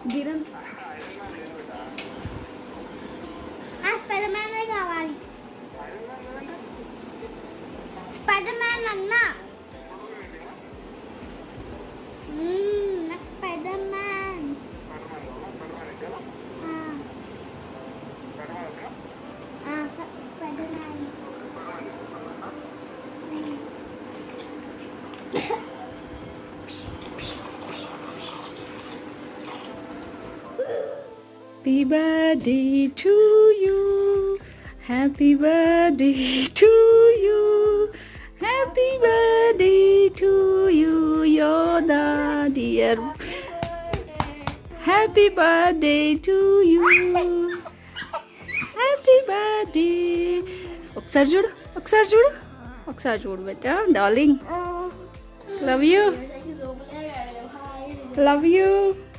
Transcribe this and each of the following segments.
Dirham ఆ spider మ్యానే కావాలి spider man అన్న మ్మ్, నాకు స్పైడర్ మ్యాన్ ఆ. ఆ, స- spider man Happy birthday to you. Happy birthday to you. Happy birthday to you, Yoda dear. Happy birthday to you. Happy birthday. ఒకసారి చూడు ఒకసారి చూడు ఒకసారి చూడు బెట్టా darling love you love you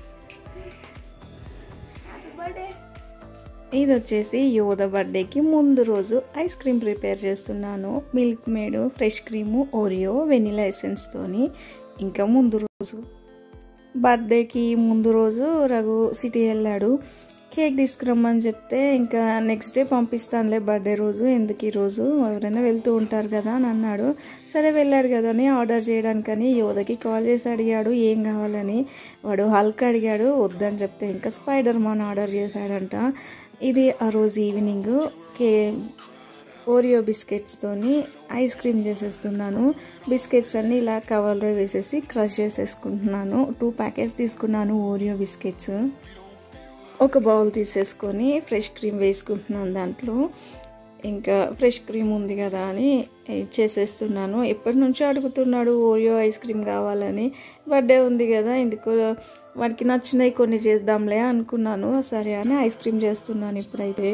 ఇది వచ్చేసి యోధ బర్త్డేకి ముందు రోజు ఐస్ క్రీమ్ ప్రిపేర్ చేస్తున్నాను Milkmaid fresh cream Oreo vanilla ఎసెన్స్తోని ఇంకా ముందు రోజు బర్త్డేకి ముందు రోజు రఘు సిటీ వెళ్ళాడు కేక్ తీసుకురమ్మని చెప్తే ఇంకా నెక్స్ట్ డే పంపిస్తానులే బర్త్డే రోజు ఎందుకు ఈ రోజు ఎవరైనా వెళ్తూ ఉంటారు కదా అని అన్నాడు సరే వెళ్ళాడు కదా అని ఆర్డర్ చేయడానికని యోధకి కాల్ చేసి అడిగాడు ఏం కావాలని వాడు హల్క్ అడిగాడు వద్దని చెప్తే ఇంకా స్పైడర్ మాన్ ఆర్డర్ చేశాడంట ఇది ఆ రోజు ఈవినింగ్ కే ఓరియో బిస్కెట్స్తోని ఐస్ క్రీమ్ చేసేస్తున్నాను బిస్కెట్స్ అన్ని ఇలా కవర్లో వేసేసి క్రష్ చేసేసుకుంటున్నాను టూ ప్యాకెట్స్ తీసుకున్నాను ఓరియో బిస్కెట్స్ ఒక బౌల్ తీసేసుకొని ఫ్రెష్ క్రీమ్ వేసుకుంటున్నాను దాంట్లో ఇంకా ఫ్రెష్ క్రీమ్ ఉంది కదా అని చేసేస్తున్నాను ఎప్పటి నుంచో అడుగుతున్నాడు ఓరియో ఐస్ క్రీమ్ కావాలని బర్త్డే ఉంది కదా ఎందుకు వాడికి నచ్చినవి కొన్ని చేద్దాంలే అనుకున్నాను సరే అని ఐస్ క్రీమ్ చేస్తున్నాను ఇప్పుడైతే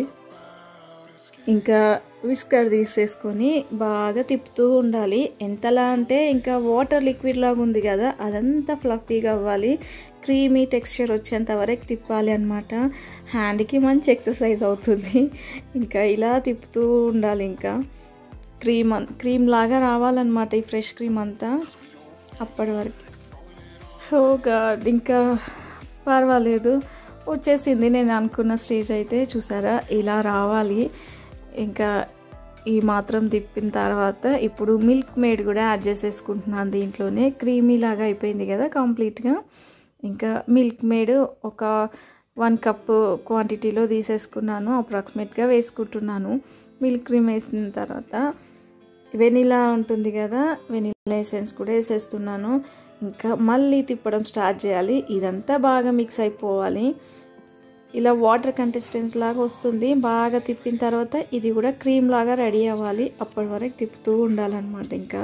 ఇంకా విస్కర్ తీసేసుకొని బాగా తిప్పుతూ ఉండాలి ఎంతలా అంటే ఇంకా వాటర్ లిక్విడ్ లాగా ఉంది కదా అదంతా ఫ్లఫీగా అవ్వాలి క్రీమీ టెక్స్చర్ వచ్చేంత వరకు తిప్పాలి అనమాట హ్యాండ్కి మంచి ఎక్సర్సైజ్ అవుతుంది ఇంకా ఇలా తిప్పుతూ ఉండాలి ఇంకా క్రీమ్ అన్ క్రీమ్ లాగా రావాలన్నమాట ఈ ఫ్రెష్ క్రీమ్ అంతా అప్పటి వరకు ఓ గాడ్ ఇంకా పర్వాలేదు వచ్చేసింది నేను అనుకున్న స్టేజ్ అయితే చూసారా ఇలా రావాలి ఇంకా ఈ మాత్రం తిప్పిన తర్వాత ఇప్పుడు మిల్క్ మేడ్ కూడా యాడ్ చేసేసుకుంటున్నాను దీంట్లోనే క్రీమీ లాగా అయిపోయింది కదా కంప్లీట్గా ఇంకా మిల్క్ మేడ్ ఒక వన్ కప్ క్వాంటిటీలో తీసేసుకున్నాను అప్రాక్సిమేట్గా వేసుకుంటున్నాను మిల్క్ క్రీమ్ వేసిన తర్వాత వెనిలా ఉంటుంది కదా వెనిలా ఎసెన్స్ కూడా వేసేస్తున్నాను ఇంకా మళ్ళీ తిప్పడం స్టార్ట్ చేయాలి ఇదంతా బాగా మిక్స్ అయిపోవాలి ఇలా వాటర్ కంటెస్టెన్స్ లాగా వస్తుంది బాగా తిప్పిన తర్వాత ఇది కూడా క్రీమ్ లాగా రెడీ అవ్వాలి అప్పటి వరకు తిప్పుతూ ఉండాలన్నమాట ఇంకా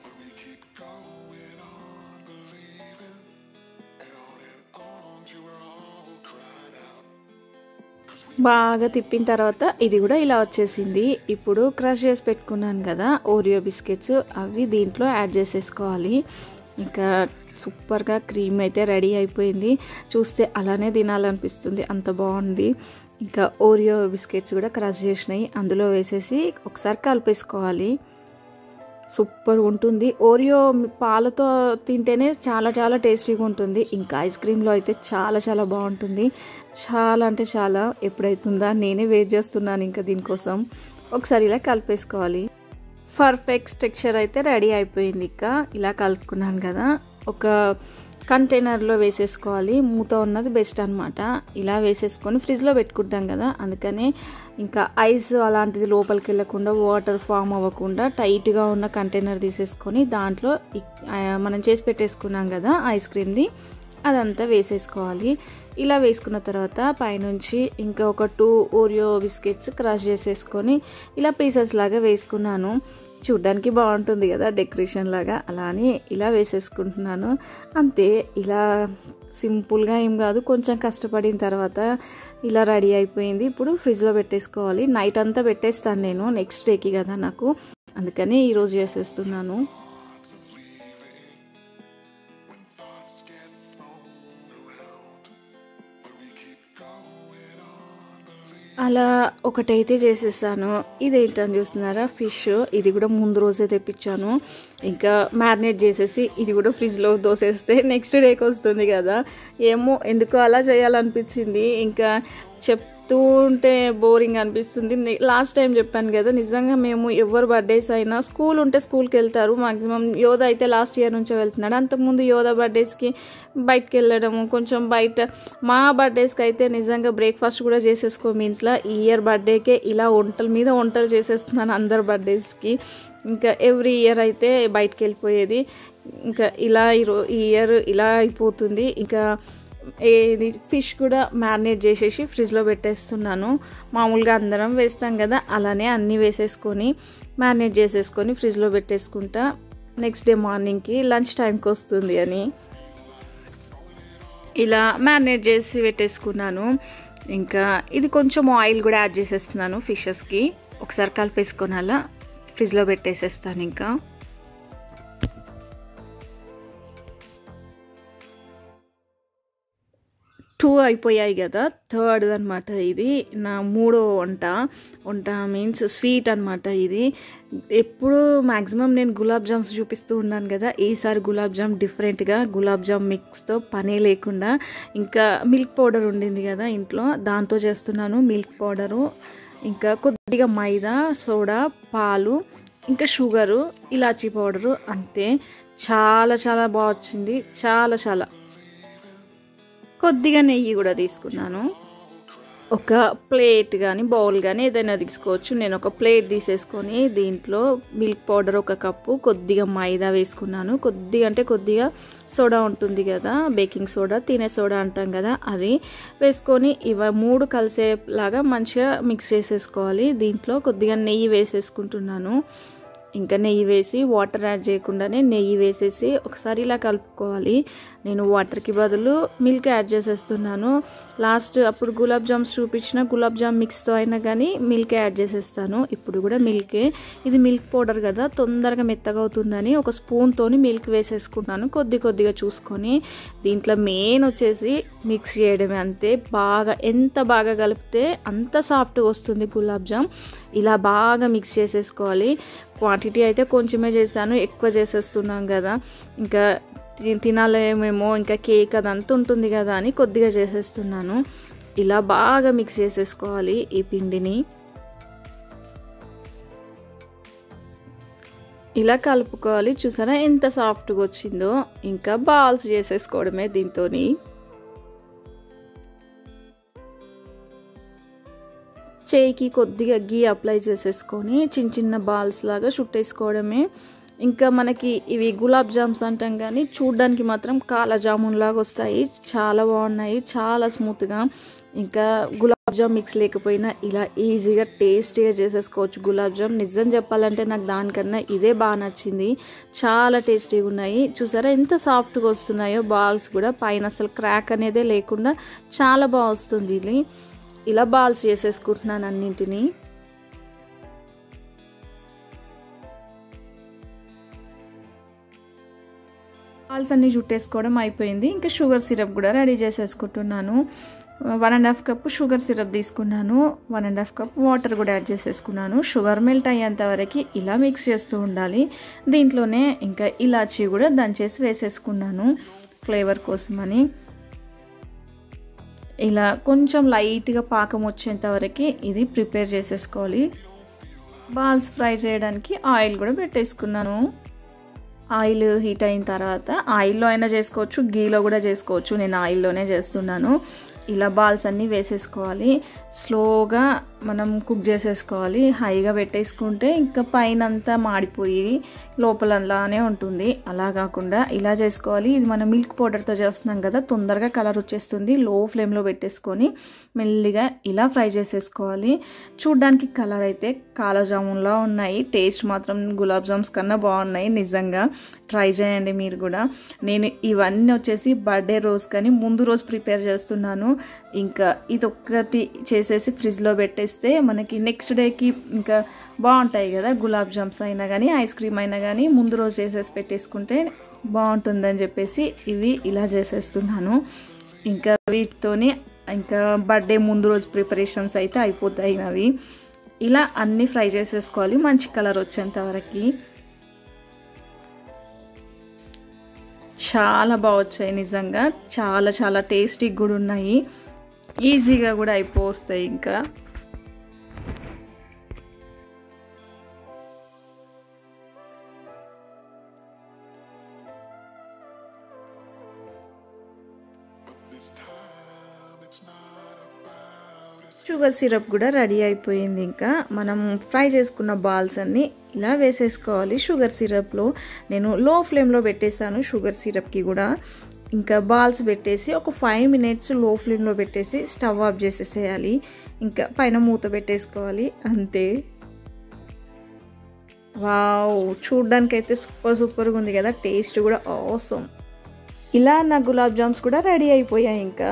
బాగా తిప్పిన తర్వాత ఇది కూడా ఇలా వచ్చేసింది ఇప్పుడు క్రష్ చేసి పెట్టుకున్నాను కదా ఓరియో బిస్కెట్స్ అవి దీంట్లో యాడ్ చేసేసుకోవాలి ఇంకా సూపర్గా క్రీమ్ అయితే రెడీ అయిపోయింది చూస్తే అలానే తినాలనిపిస్తుంది అంత బాగుంది ఇంకా ఓరియో బిస్కెట్స్ కూడా క్రష్ చేసినాయి అందులో వేసేసి ఒకసారి కలిపేసుకోవాలి సూపర్ ఉంటుంది ఓరియో పాలతో తింటేనే చాలా చాలా టేస్టీగా ఉంటుంది ఇంకా ఐస్ క్రీమ్లో అయితే చాలా చాలా బాగుంటుంది చాలా అంటే చాలా ఎప్పుడైతుందా నేనే వెయిట్ చేస్తున్నాను ఇంకా దీనికోసం ఒకసారి ఇలా కలిపేసుకోవాలి పర్ఫెక్ట్ టెక్స్చర్ అయితే రెడీ అయిపోయింది ఇక ఇలా కలుపుకున్నాను కదా ఒక కంటైనర్లో వేసేసుకోవాలి మూత ఉన్నది బెస్ట్ అనమాట ఇలా వేసేసుకొని ఫ్రిడ్జ్లో పెట్టుకుంటాం కదా అందుకనే ఇంకా ఐస్ అలాంటిది లోపలికి వెళ్ళకుండా వాటర్ ఫామ్ అవ్వకుండా టైట్గా ఉన్న కంటైనర్ తీసేసుకొని దాంట్లో మనం చేసి పెట్టేసుకున్నాం కదా ఐస్ క్రీమ్ది అదంతా వేసేసుకోవాలి ఇలా వేసుకున్న తర్వాత పైనుంచి ఇంకా ఒక టూ ఓరియో బిస్కెట్స్ క్రష్ చేసేసుకొని ఇలా పీసెస్ లాగా వేసుకున్నాను చూడ్డానికి బాగుంటుంది కదా డెకరేషన్ లాగా అలానే ఇలా వేసేసుకుంటున్నాను అంతే ఇలా సింపుల్గా ఏం కాదు కొంచెం కష్టపడిన తర్వాత ఇలా రెడీ అయిపోయింది ఇప్పుడు ఫ్రిడ్జ్లో పెట్టేసుకోవాలి నైట్ అంతా పెట్టేస్తాను నేను నెక్స్ట్ డేకి కదా నాకు అందుకని ఈరోజు చేసేస్తున్నాను అలా ఒకటైతే చేసేసాను ఇదేంటని చూస్తున్నారా ఫిష్ ఇది కూడా ముందు రోజే తెప్పించాను ఇంకా మ్యారినేట్ చేసేసి ఇది కూడా ఫ్రిడ్జ్లో దోసేస్తే నెక్స్ట్ డేకి వస్తుంది కదా ఏమో ఎందుకో అలా చేయాలనిపించింది ఇంకా చెప్తూ ఉంటే బోరింగ్ అనిపిస్తుంది లాస్ట్ టైం చెప్పాను కదా నిజంగా మేము ఎవరు బర్త్డేస్ అయినా స్కూల్ ఉంటే స్కూల్కి వెళ్తారు మాక్సిమం యోధ అయితే లాస్ట్ ఇయర్ నుంచే వెళ్తున్నాడు అంతకుముందు యోధ బర్త్డేస్కి బయటకు వెళ్ళడము కొంచెం బయట మా బర్త్డేస్కి అయితే నిజంగా బ్రేక్ఫాస్ట్ కూడా చేసేసుకోము ఇంట్లో ఈ ఇయర్ బర్త్డేకే ఇలా వంటల మీద వంటలు చేసేస్తున్నాను అందరు బర్త్డేస్కి ఇంకా ఎవ్రీ ఇయర్ అయితే బయటకు వెళ్ళిపోయేది ఇంకా ఇలా ఈరో- ఈ ఇయర్ ఇలా అయిపోతుంది ఇంకా ఇది ఫిష్ కూడా మ్యారినేట్ చేసేసి ఫ్రిడ్జ్లో పెట్టేస్తున్నాను మామూలుగా అందరం వేస్తాం కదా అలానే అన్నీ వేసేసుకొని మ్యారినేట్ చేసేసుకొని ఫ్రిడ్జ్లో పెట్టేసుకుంటా నెక్స్ట్ డే మార్నింగ్కి లంచ్ టైంకి వస్తుంది అని ఇలా మ్యారినేట్ చేసి పెట్టేసుకున్నాను ఇంకా ఇది కొంచెం ఆయిల్ కూడా యాడ్ చేసేస్తున్నాను ఫిషెస్కి ఒకసారి కలిపేసుకొని అలా ఫ్రిడ్జ్లో పెట్టేసేస్తాను ఇంకా టూ అయిపోయాయి కదా థర్డ్ అనమాట ఇది నా మూడో వంట వంట మీన్స్ స్వీట్ అనమాట ఇది ఎప్పుడు మ్యాక్సిమం నేను గులాబ్ జామ్స్ చూపిస్తూ ఉన్నాను కదా ఈసారి గులాబ్ జామ్ డిఫరెంట్గా గులాబ్ జామ్ మిక్స్తో పనే లేకుండా ఇంకా మిల్క్ పౌడర్ ఉండింది కదా ఇంట్లో దాంతో చేస్తున్నాను మిల్క్ పౌడరు ఇంకా కొద్దిగా మైదా సోడా పాలు ఇంకా షుగరు ఇలాచీ పౌడరు అంతే చాలా చాలా బాగా వచ్చింది చాలా చాలా కొద్దిగా నెయ్యి కూడా తీసుకున్నాను ఒక ప్లేట్ కానీ బౌల్ కానీ ఏదైనా తీసుకోవచ్చు నేను ఒక ప్లేట్ తీసేసుకొని దీంట్లో మిల్క్ పౌడర్ ఒక కప్పు కొద్దిగా మైదా వేసుకున్నాను కొద్దిగా అంటే కొద్దిగా సోడా ఉంటుంది కదా బేకింగ్ సోడా తినే సోడా అంటాం కదా అది వేసుకొని ఇవ మూడు కలిసేలాగా మంచిగా మిక్స్ చేసేసుకోవాలి దీంట్లో కొద్దిగా నెయ్యి వేసేసుకుంటున్నాను ఇంకా నెయ్యి వేసి వాటర్ యాడ్ చేయకుండానే నెయ్యి వేసేసి ఒకసారి ఇలా కలుపుకోవాలి నేను వాటర్కి బదులు మిల్క్ యాడ్ చేసేస్తున్నాను లాస్ట్ అప్పుడు గులాబ్ జామ్స్ చూపించిన గులాబ్ జామ్ మిక్స్తో అయినా కానీ మిల్క్ యాడ్ చేసేస్తాను ఇప్పుడు కూడా మిల్కే ఇది మిల్క్ పౌడర్ కదా తొందరగా మెత్తగా అవుతుందని ఒక స్పూన్తోని మిల్క్ వేసేసుకున్నాను కొద్ది కొద్దిగా చూసుకొని దీంట్లో మెయిన్ వచ్చేసి మిక్స్ చేయడమే అంతే బాగా ఎంత బాగా కలిపితే అంత సాఫ్ట్గా వస్తుంది గులాబ్ జామ్ ఇలా బాగా మిక్స్ చేసేసుకోవాలి క్వాంటిటీ అయితే కొంచెమే చేశాను ఎక్కువ చేసేస్తున్నాం కదా ఇంకా తి- తినాలేమేమో ఇంకా కేక్ అదంతా ఉంటుంది కదా అని కొద్దిగా చేసేస్తున్నాను ఇలా బాగా మిక్స్ చేసేసుకోవాలి ఈ పిండిని ఇలా కలుపుకోవాలి చూసారా ఎంత సాఫ్ట్గా వచ్చిందో ఇంకా బాల్స్ చేసేసుకోవడమే దీంతోని చేయికి కొద్దిగా గీ అప్లై చేసేసుకొని చిన్న చిన్న బాల్స్ లాగా చుట్టేసుకోవడమే ఇంకా మనకి ఇవి గులాబ్ జామ్స్ అంటాం కానీ చూడ్డానికి మాత్రం కాలా జామున్ లాగా వస్తాయి చాలా బాగున్నాయి చాలా స్మూత్గా ఇంకా గులాబ్ జామ్ మిక్స్ లేకపోయినా ఇలా ఈజీగా టేస్టీగా చేసేసుకోవచ్చు గులాబ్ జామ్ నిజం చెప్పాలంటే నాకు దానికన్నా ఇదే బాగా నచ్చింది చాలా టేస్టీగా ఉన్నాయి చూసారా ఎంత సాఫ్ట్గా వస్తున్నాయో బాల్స్ కూడా పైన అసలు క్రాక్ అనేదే లేకుండా చాలా బాగా వస్తుంది ఇది ఇలా బాల్స్ చేసేసుకుంటున్నాను అన్నింటినీ బాల్స్ అన్ని చుట్టేసుకోవడం అయిపోయింది ఇంకా షుగర్ సిరప్ కూడా రెడీ చేసేసుకుంటున్నాను one and half cup sugar syrup తీసుకున్నాను one and half cup water కూడా యాడ్ చేసేసుకున్నాను షుగర్ మెల్ట్ అయ్యేంత వరకు ఇలా మిక్స్ చేస్తూ ఉండాలి దీంట్లోనే ఇంకా ఇలాచీ కూడా దంచేసి వేసేసుకున్నాను ఫ్లేవర్ కోసమని ఇలా కొంచెం లైట్గా పాకం వచ్చేంత వరకు ఇది ప్రిపేర్ చేసేసుకోవాలి బాల్స్ ఫ్రై చేయడానికి ఆయిల్ కూడా పెట్టేసుకున్నాను ఆయిల్ హీట్ అయిన తర్వాత ఆయిల్లో అయినా చేసుకోవచ్చు గీలో కూడా చేసుకోవచ్చు నేను ఆయిల్లోనే చేస్తున్నాను ఇలా బాల్స్ అన్నీ వేసేసుకోవాలి స్లోగా మనం కుక్ చేసేసుకోవాలి హైగా పెట్టేసుకుంటే ఇంకా పైన అంతా మాడిపోయి లోపల అలానే ఉంటుంది అలా కాకుండా ఇలా చేసుకోవాలి ఇది మనం మిల్క్ పౌడర్తో చేస్తున్నాం కదా తొందరగా కలర్ వచ్చేస్తుంది లో ఫ్లేమ్లో పెట్టేసుకొని మెల్లిగా ఇలా ఫ్రై చేసేసుకోవాలి చూడ్డానికి కలర్ అయితే కాలా జామున్లా ఉన్నాయి టేస్ట్ మాత్రం గులాబ్ జామ్స్ కన్నా బాగున్నాయి నిజంగా ట్రై చేయండి మీరు కూడా నేను ఇవన్నీ వచ్చేసి బర్త్డే రోజు కానీ ముందు రోజు ప్రిపేర్ చేస్తున్నాను ఇంకా ఇది ఒక్కటి చేసేసి ఫ్రిడ్జ్లో పెట్టేస్తే మనకి నెక్స్ట్ డేకి ఇంకా బాగుంటాయి కదా గులాబ్ జామ్స్ అయినా కానీ ఐస్ క్రీమ్ అయినా కానీ ముందు రోజు చేసేసి పెట్టేసుకుంటే బాగుంటుందని చెప్పేసి ఇవి ఇలా చేసేస్తున్నాను ఇంకా వీటితోని ఇంకా బర్త్డే ముందు రోజు ప్రిపరేషన్స్ అయితే అయిపోతాయి అవి ఇలా అన్నీ ఫ్రై చేసేసుకోవాలి మంచి కలర్ వచ్చేంత వరకు చాలా బాగా వచ్చాయి నిజంగా చాలా చాలా టేస్టీగా కూడా ఉన్నాయి ఈజీగా కూడా అయిపోస్తాయి ఇంకా షుగర్ సిరప్ కూడా రెడీ అయిపోయింది ఇంకా మనం ఫ్రై చేసుకున్న బాల్స్ అన్నీ ఇలా వేసేసుకోవాలి షుగర్ సిరప్లో నేను లో ఫ్లేమ్లో పెట్టేశాను షుగర్ సిరప్కి కూడా ఇంకా బాల్స్ పెట్టేసి ఒక ఫైవ్ మినిట్స్ లో ఫ్లేమ్లో పెట్టేసి స్టవ్ ఆఫ్ చేసేసేయాలి ఇంకా పైన మూత పెట్టేసుకోవాలి అంతే వావ్ చూడ్డానికి అయితే సూపర్ సూపర్గా ఉంది కదా టేస్ట్ కూడా అవసరం ఇలా నా గులాబ్ జామ్స్ కూడా రెడీ అయిపోయాయి ఇంకా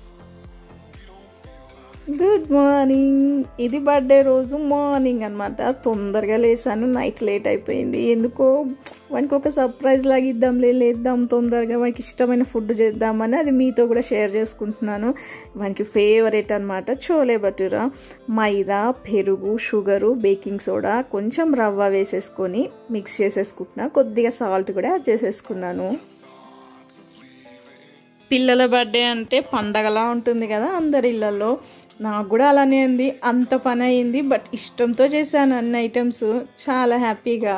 గుడ్ మార్నింగ్ ఇది బర్త్డే రోజు మార్నింగ్ అనమాట తొందరగా లేసాను నైట్ లేట్ అయిపోయింది ఎందుకో వానికి ఒక సర్ప్రైజ్ లాగా ఇద్దాంలే లేద్దాం తొందరగా వానికి ఇష్టమైన ఫుడ్ చేద్దామని అది మీతో కూడా షేర్ చేసుకుంటున్నాను వానికి ఫేవరెట్ అనమాట చోలే భటూరా మైదా పెరుగు షుగరు బేకింగ్ సోడా కొంచెం రవ్వ వేసేసుకొని మిక్స్ చేసేసుకుంటున్నా కొద్దిగా సాల్ట్ కూడా యాడ్ చేసేసుకున్నాను పిల్లల బర్త్డే అంటే పండగలా ఉంటుంది కదా అందరి ఇళ్ళల్లో నాకు కూడా అలానే ఉంది అంత పని అయింది బట్ ఇష్టంతో చేశాను అన్ని ఐటమ్స్ చాలా హ్యాపీగా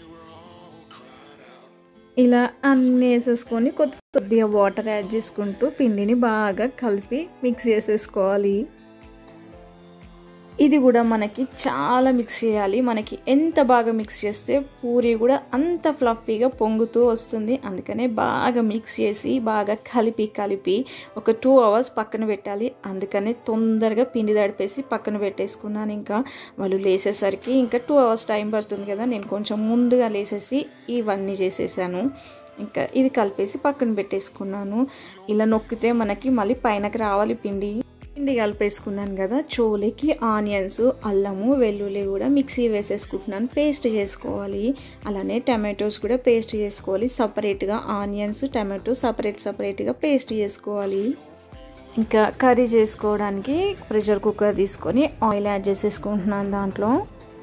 ఇలా అన్నీ వేసేసుకొని కొద్ది కొద్దిగా వాటర్ యాడ్ చేసుకుంటూ పిండిని బాగా కలిపి మిక్స్ చేసేసుకోవాలి ఇది కూడా మనకి చాలా మిక్స్ చేయాలి మనకి ఎంత బాగా మిక్స్ చేస్తే పూరి కూడా అంత ఫ్లఫీగా పొంగుతూ వస్తుంది అందుకనే బాగా మిక్స్ చేసి బాగా కలిపి కలిపి ఒక టూ అవర్స్ పక్కన పెట్టాలి అందుకనే తొందరగా పిండి తడిపేసి పక్కన పెట్టేసుకున్నాను ఇంకా వాళ్ళు లేసేసరికి ఇంకా టూ అవర్స్ టైం పడుతుంది కదా నేను కొంచెం ముందుగా లేసేసి ఇవన్నీ చేసేసాను ఇంకా ఇది కలిపేసి పక్కన పెట్టేసుకున్నాను ఇలా నొక్కితే మనకి మళ్ళీ పైనకి రావాలి పిండి పిండి కలిపేసుకున్నాను కదా చోలేకి ఆనియన్స్ అల్లము వెల్లుల్లి కూడా మిక్సీ వేసేసుకుంటున్నాను పేస్ట్ చేసుకోవాలి అలానే టమాటోస్ కూడా పేస్ట్ చేసుకోవాలి సపరేట్గా ఆనియన్స్ టమాటో సపరేట్ సపరేట్గా పేస్ట్ చేసుకోవాలి ఇంకా కర్రీ చేసుకోవడానికి ప్రెషర్ కుక్కర్ తీసుకొని ఆయిల్ యాడ్ చేసేసుకుంటున్నాను దాంట్లో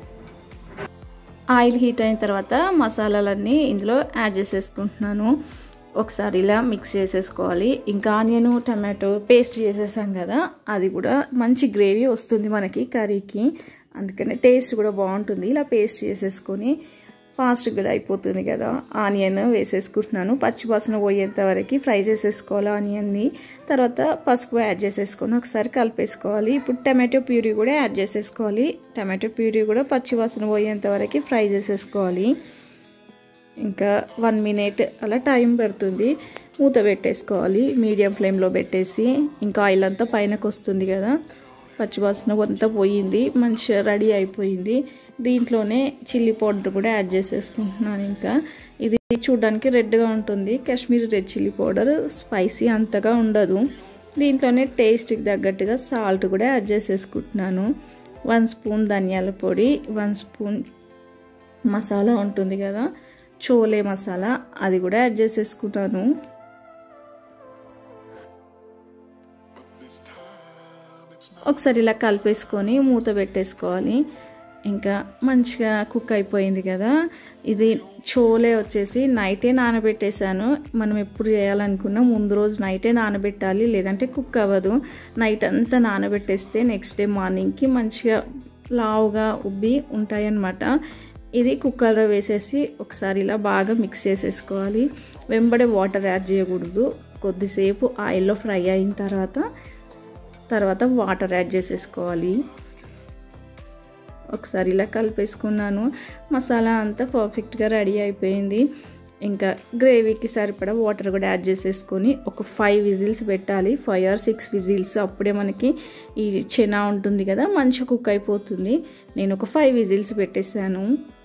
ఆయిల్ హీట్ అయిన తర్వాత మసాలాలన్నీ ఇందులో యాడ్ చేసేసుకుంటున్నాను ఒకసారి ఇలా మిక్స్ చేసేసుకోవాలి ఇంకా ఆనియన్ టమాటో పేస్ట్ చేసేసాం కదా అది కూడా మంచి గ్రేవీ వస్తుంది మనకి కర్రీకి అందుకని టేస్ట్ కూడా బాగుంటుంది ఇలా పేస్ట్ చేసేసుకొని ఫాస్ట్ కూడా అయిపోతుంది కదా ఆనియన్ వేసేసుకుంటున్నాను పచ్చి వాసన పోయేంత వరకు ఫ్రై చేసేసుకోవాలి ఆనియన్ని తర్వాత పసుపు యాడ్ చేసేసుకొని ఒకసారి కలిపేసుకోవాలి ఇప్పుడు టమాటో ప్యూరీ కూడా యాడ్ చేసేసుకోవాలి టమాటో ప్యూరీ కూడా పచ్చి వాసన పోయేంత వరకు ఫ్రై చేసేసుకోవాలి ఇంకా వన్ మినిట్ అలా టైం పడుతుంది మూత పెట్టేసుకోవాలి మీడియం ఫ్లేమ్లో పెట్టేసి ఇంకా ఆయిల్ అంతా పైనకు వస్తుంది కదా పచ్చివాసన అంతా పోయింది మంచిగా రెడీ అయిపోయింది దీంట్లోనే చిల్లీ పౌడర్ కూడా యాడ్ చేసేసుకుంటున్నాను ఇంకా ఇది చూడడానికి రెడ్గా ఉంటుంది Kashmiri red chilli powder spicy అంతగా ఉండదు దీంట్లోనే టేస్ట్కి తగ్గట్టుగా సాల్ట్ కూడా యాడ్ చేసేసుకుంటున్నాను వన్ స్పూన్ ధనియాల పొడి వన్ స్పూన్ మసాలా ఉంటుంది కదా చోలే మసాలా అది కూడా యాడ్ చేసేసుకున్నాను ఒకసారి ఇలా కలిపేసుకొని మూత పెట్టేసుకోవాలి ఇంకా మంచిగా కుక్ అయిపోయింది కదా ఇది చోలే వచ్చేసి నైటే నానబెట్టేశాను మనం ఎప్పుడు చేయాలనుకున్నా ముందు రోజు నైటే నానబెట్టాలి లేదంటే కుక్ అవ్వదు నైట్ అంతా నానబెట్టేస్తే నెక్స్ట్ డే మార్నింగ్కి మంచిగా లావుగా ఉబ్బి ఉంటాయన్నమాట ఇది కుక్కర్లో వేసేసి ఒకసారి ఇలా బాగా మిక్స్ చేసేసుకోవాలి వెంబడే వాటర్ యాడ్ చేయకూడదు కొద్దిసేపు ఆయిల్లో ఫ్రై అయిన తర్వాత తర్వాత వాటర్ యాడ్ చేసేసుకోవాలి ఒకసారి ఇలా కలిపేసుకున్నాను మసాలా అంతా పర్ఫెక్ట్గా రెడీ అయిపోయింది ఇంకా గ్రేవీకి సరిపడా వాటర్ కూడా యాడ్ చేసేసుకొని ఒక ఫైవ్ విజిల్స్ పెట్టాలి ఫైవ్ ఆర్ సిక్స్ విజిల్స్ అప్పుడే మనకి ఈ చెనా ఉంటుంది కదా మంచిగా కుక్ అయిపోతుంది నేను ఒక ఫైవ్ విజిల్స్ పెట్టేశాను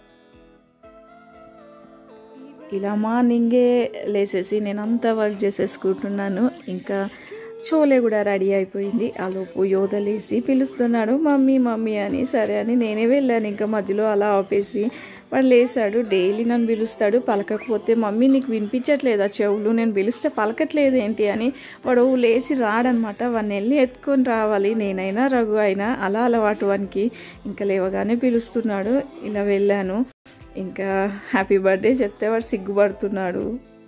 ఇలా మార్నింగే లేసేసి నేను అంతా వర్క్ చేసేసుకుంటున్నాను ఇంకా చోలే కూడా రెడీ అయిపోయింది ఆలోపు యోధలేసి పిలుస్తున్నాడు మమ్మీ మమ్మీ అని సరే అని నేనే వెళ్ళాను ఇంకా మధ్యలో అలా ఆపేసి వాడు లేసాడు డైలీ నన్ను పిలుస్తాడు పలకకపోతే మమ్మీ నీకు వినిపించట్లేదా చెవులు నేను పిలిస్తే పలకట్లేదు ఏంటి అని వాడు లేచి రాడనమాట వాడిని వెళ్ళి ఎత్తుకొని రావాలి నేనైనా రఘు అయినా అలా అలవాటు వానికి ఇంకా లేవగానే పిలుస్తున్నాడు ఇలా వెళ్ళాను ఇంకా హ్యాపీ బర్త్డే చెప్తే వాడు సిగ్గుపడుతున్నాడు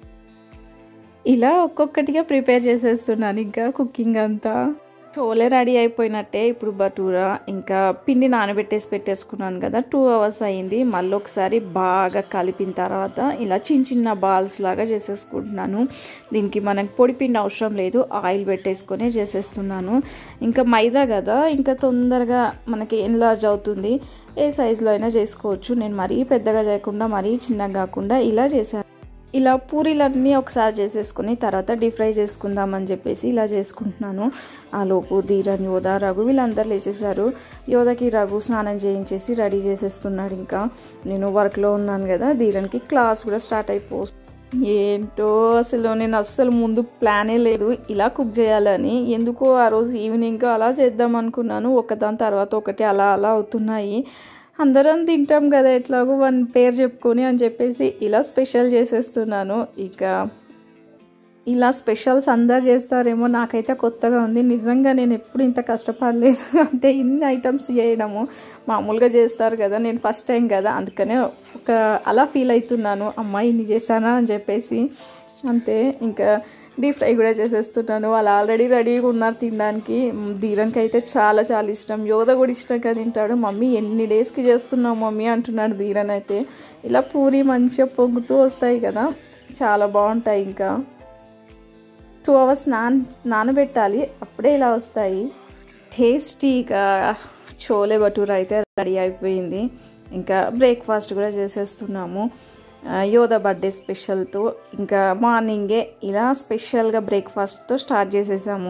ఇలా ఒక్కొక్కటిగా ప్రిపేర్ చేసేస్తున్నాను ఇంకా కుకింగ్ అంతా చోలే రెడీ అయిపోయినట్టే ఇప్పుడు బటూరా ఇంకా పిండి నానబెట్టేసి పెట్టేసుకున్నాను కదా టూ అవర్స్ అయింది మళ్ళీ ఒకసారి బాగా కలిపిన తర్వాత ఇలా చిన్న చిన్న బాల్స్ లాగా చేసేసుకుంటున్నాను దీనికి మనకి పొడి పిండి అవసరం లేదు ఆయిల్ పెట్టేసుకొని చేసేస్తున్నాను ఇంకా మైదా కదా ఇంకా తొందరగా మనకి ఎన్లార్జ్ అవుతుంది ఏ సైజులో అయినా చేసుకోవచ్చు నేను మరీ పెద్దగా చేయకుండా మరీ చిన్నగా కాకుండా ఇలా చేశాను ఇలా పూరీలన్నీ ఒకసారి చేసేసుకుని తర్వాత డీప్ ఫ్రై చేసుకుందామని చెప్పేసి ఇలా చేసుకుంటున్నాను ఆ లోపు ధీరన్ యోధ రఘు వీళ్ళందరూ లేచేశారు యోధకి రఘు స్నానం చేయించేసి రెడీ చేసేస్తున్నాడు ఇంకా నేను వర్క్లో ఉన్నాను కదా ధీరన్కి క్లాస్ కూడా స్టార్ట్ అయిపో ఏంటో అసలు నేను అస్సలు ముందు ప్లానే లేదు ఇలా కుక్ చేయాలని ఎందుకో ఆ రోజు ఈవినింగ్ అలా చేద్దాం అనుకున్నాను ఒకదాని తర్వాత ఒకటి అలా అలా అవుతున్నాయి అందరం తింటాం కదా ఎట్లాగో వన్ పేరు చెప్పుకొని అని చెప్పేసి ఇలా స్పెషల్ చేసేస్తున్నాను ఇక ఇలా స్పెషల్స్ అందరు చేస్తారేమో నాకైతే కొత్తగా ఉంది నిజంగా నేను ఎప్పుడు ఇంత కష్టపడలేదు అంటే ఇన్ని ఐటమ్స్ చేయడము మామూలుగా చేస్తారు కదా నేను ఫస్ట్ టైం కదా అందుకనే ఒక అలా ఫీల్ అవుతున్నాను అమ్మాయి ఇన్ని చేశానా అని చెప్పేసి అంతే ఇంకా డీప్ ఫ్రై కూడా చేసేస్తున్నాను వాళ్ళు ఆల్రెడీ రెడీగా ఉన్నారు తినడానికి ధీరన్కి అయితే చాలా చాలా ఇష్టం యోధ కూడా ఇష్టంగా తింటాడు మమ్మీ ఎన్ని డేస్కి చేస్తున్నావు మమ్మీ అంటున్నాడు ధీరన్ అయితే ఇలా పూరి మంచిగా పొంగుతూ వస్తాయి కదా చాలా బాగుంటాయి ఇంకా టూ అవర్స్ నాన్ నానబెట్టాలి అప్పుడే ఇలా వస్తాయి టేస్టీగా చోలే భటూరా అయితే రెడీ అయిపోయింది ఇంకా బ్రేక్ఫాస్ట్ కూడా చేసేస్తున్నాము యోధ బర్త్డే స్పెషల్తో ఇంకా మార్నింగే ఇలా స్పెషల్గా బ్రేక్ఫాస్ట్తో స్టార్ట్ చేసేసాము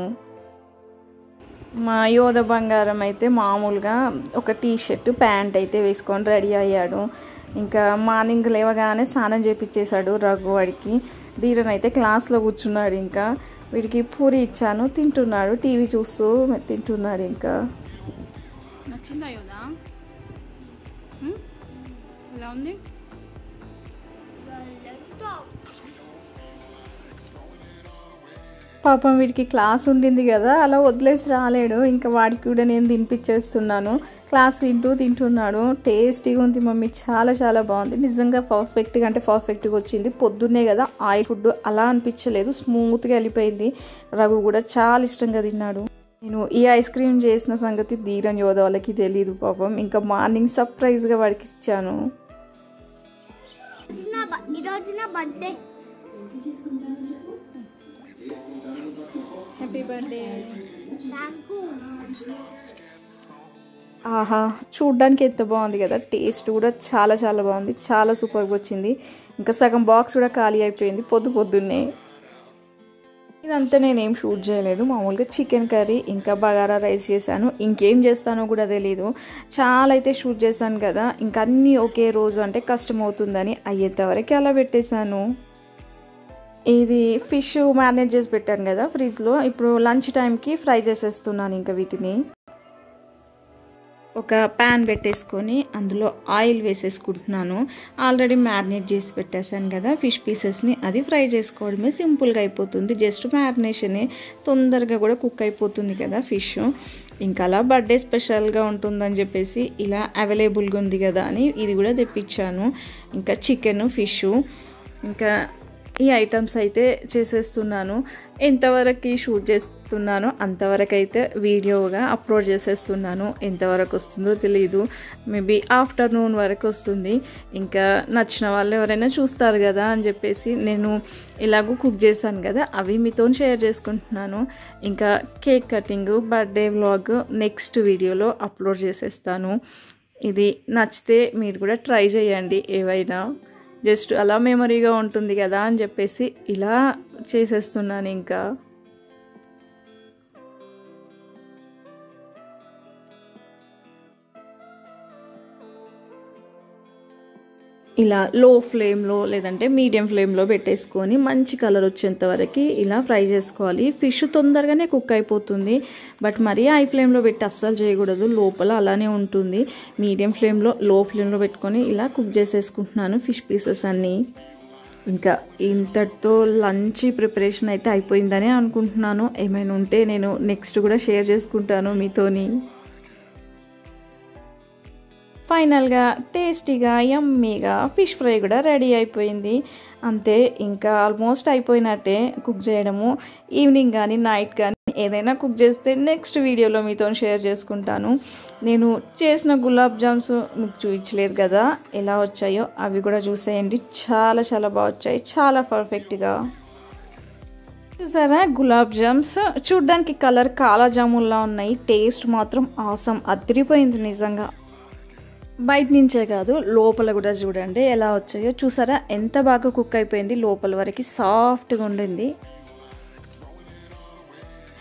మా యోధ బంగారం అయితే మామూలుగా ఒక టీ షర్ట్ ప్యాంట్ అయితే వేసుకొని రెడీ అయ్యాడు ఇంకా మార్నింగ్ లేవగానే స్నానం చేపించేశాడు రఘు వాడికి ధీరన్ అయితే క్లాస్లో కూర్చున్నాడు ఇంకా వీడికి పూరి ఇచ్చాను తింటున్నాడు టీవీ చూస్తూ తింటున్నాడు ఇంకా నచ్చిందా యోదా ఎలా ఉంది పాపం వీడికి క్లాస్ ఉండింది కదా అలా వదిలేసి రాలేడు ఇంకా వాడికి కూడా నేను తినిపించేస్తున్నాను క్లాస్ వింటూ తింటున్నాడు టేస్టీగా ఉంది మమ్మీ చాలా చాలా బాగుంది నిజంగా పర్ఫెక్ట్గా అంటే పర్ఫెక్ట్గా వచ్చింది పొద్దున్నే కదా ఆయిల్ ఫుడ్ అలా అనిపించలేదు స్మూత్గా వెళ్ళిపోయింది రఘు కూడా చాలా ఇష్టంగా తిన్నాడు నేను ఈ ఐస్ క్రీమ్ చేసిన సంగతి ధీరన్ యోధ వాళ్ళకి తెలియదు పాపం ఇంకా మార్నింగ్ సర్ప్రైజ్గా వాడికి ఇచ్చాను ఈరోజు నా బర్త్డే హ్యాపీ బర్త్డే థ్యాంక్ ఆహా చూడ్డానికి ఎంత బాగుంది కదా టేస్ట్ కూడా చాలా చాలా బాగుంది చాలా సూపర్గా వచ్చింది ఇంకా సగం బాక్స్ కూడా ఖాళీ అయిపోయింది పొద్దు పొద్దున్నే ఇదంతా నేనేం షూట్ చేయలేదు మామూలుగా చికెన్ కర్రీ ఇంకా బగారా రైస్ చేశాను ఇంకేం చేస్తానో కూడా తెలీదు చాలా అయితే షూట్ చేశాను కదా ఇంకా అన్నీ ఒకే రోజు అంటే కష్టం అవుతుందని అయ్యేంతవరకు అలా పెట్టేశాను ఇది ఫిష్ మ్యారినేట్ చేసి పెట్టాను కదా ఫ్రిడ్జ్లో ఇప్పుడు లంచ్ టైంకి ఫ్రై చేసేస్తున్నాను ఇంకా వీటిని ఒక ప్యాన్ పెట్టేసుకొని అందులో ఆయిల్ వేసేసుకుంటున్నాను ఆల్రెడీ మ్యారినేట్ చేసి పెట్టేశాను కదా ఫిష్ పీసెస్ని అది ఫ్రై చేసుకోవడమే సింపుల్గా అయిపోతుంది జస్ట్ మ్యారినేషనే తొందరగా కూడా కుక్ అయిపోతుంది కదా ఫిష్ ఇంకా అలా బర్త్డే స్పెషల్గా ఉంటుందని చెప్పేసి ఇలా అవైలబుల్గా ఉంది కదా అని ఇది కూడా తెప్పించాను ఇంకా చికెన్ ఫిష్ ఇంకా ఈ ఐటమ్స్ అయితే చేసేస్తున్నాను ఎంతవరకు షూట్ చేస్తున్నానో అంతవరకు అయితే వీడియోగా అప్లోడ్ చేసేస్తున్నాను ఎంతవరకు వస్తుందో తెలియదు మేబీ ఆఫ్టర్నూన్ వరకు వస్తుంది ఇంకా నచ్చిన వాళ్ళు ఎవరైనా చూస్తారు కదా అని చెప్పేసి నేను ఇలాగూ కుక్ చేశాను కదా అవి మీతో షేర్ చేసుకుంటున్నాను ఇంకా cake cutting birthday vlog next వీడియోలో అప్లోడ్ చేసేస్తాను ఇది నచ్చితే మీరు కూడా ట్రై చేయండి ఏవైనా జస్ట్ అలా మెమరీగా ఉంటుంది కదా అని చెప్పేసి ఇలా చేసేస్తున్నాను ఇంకా ఇలా లో ఫ్లేమ్లో లేదంటే మీడియం ఫ్లేమ్లో పెట్టేసుకొని మంచి కలర్ వచ్చేంత వరకు ఇలా ఫ్రై చేసుకోవాలి ఫిష్ తొందరగానే కుక్ అయిపోతుంది బట్ మరీ హై ఫ్లేమ్లో పెట్టి అస్సలు చేయకూడదు లోపల అలానే ఉంటుంది మీడియం ఫ్లేమ్లో లో ఫ్లేమ్లో పెట్టుకొని ఇలా కుక్ చేసేసుకుంటున్నాను ఫిష్ పీసెస్ అన్నీ ఇంకా ఇంతటితో లంచ్ ప్రిపరేషన్ అయితే అయిపోయిందనే అనుకుంటున్నాను ఏమైనా ఉంటే నేను నెక్స్ట్ కూడా షేర్ చేసుకుంటాను మీతోని ఫైనల్గా టేస్టీగా యమ్మీగా ఫిష్ ఫ్రై కూడా రెడీ అయిపోయింది అంతే ఇంకా ఆల్మోస్ట్ అయిపోయినట్టే కుక్ చేయడము ఈవినింగ్ కానీ నైట్ కానీ ఏదైనా కుక్ చేస్తే నెక్స్ట్ వీడియోలో మీతో షేర్ చేసుకుంటాను నేను చేసిన గులాబ్ జామ్స్ మీకు చూపించలేదు కదా ఎలా వచ్చాయో అవి కూడా చూసేయండి చాలా చాలా బాగా వచ్చాయి చాలా పర్ఫెక్ట్గా చూసారా గులాబ్ జామ్స్ చూడ్డానికి కలర్ కాలా జామున్లా ఉన్నాయి టేస్ట్ మాత్రం ఆసం అదిరిపోయింది నిజంగా బయట నుంచే కాదు లోపల కూడా చూడండి ఎలా వచ్చాయో చూసారా ఎంత బాగా కుక్ అయిపోయింది లోపల వరకు సాఫ్ట్గా ఉండింది